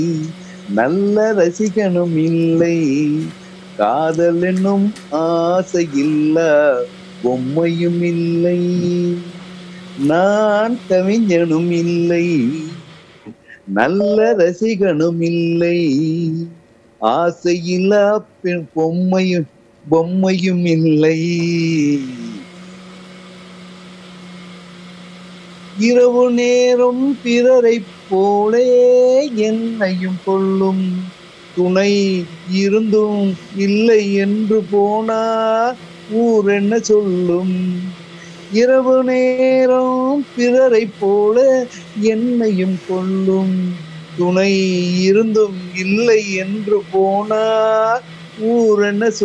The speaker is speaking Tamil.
நல்ல ரசிகனும் இல்லை காதல் என்னும் ஆசை இல்ல பொம்மையும் இல்லை நான் கவிஞனும் இல்லை நல்ல ரசிகனும் இல்லை ஆசையில்லா பெண் பொம்மையும் பொம்மையும் இல்லை இரவு நேரம் பிறரை போலே என்னையும் கொள்ளும் துணை இருந்தும் இல்லை என்று போனா ஊர் என்ன சொல்லும் இரவு நேரம் பிறரை போல என்னையும் கொள்ளும் துணை இருந்தும் இல்லை என்று போனா ஊர் என்ன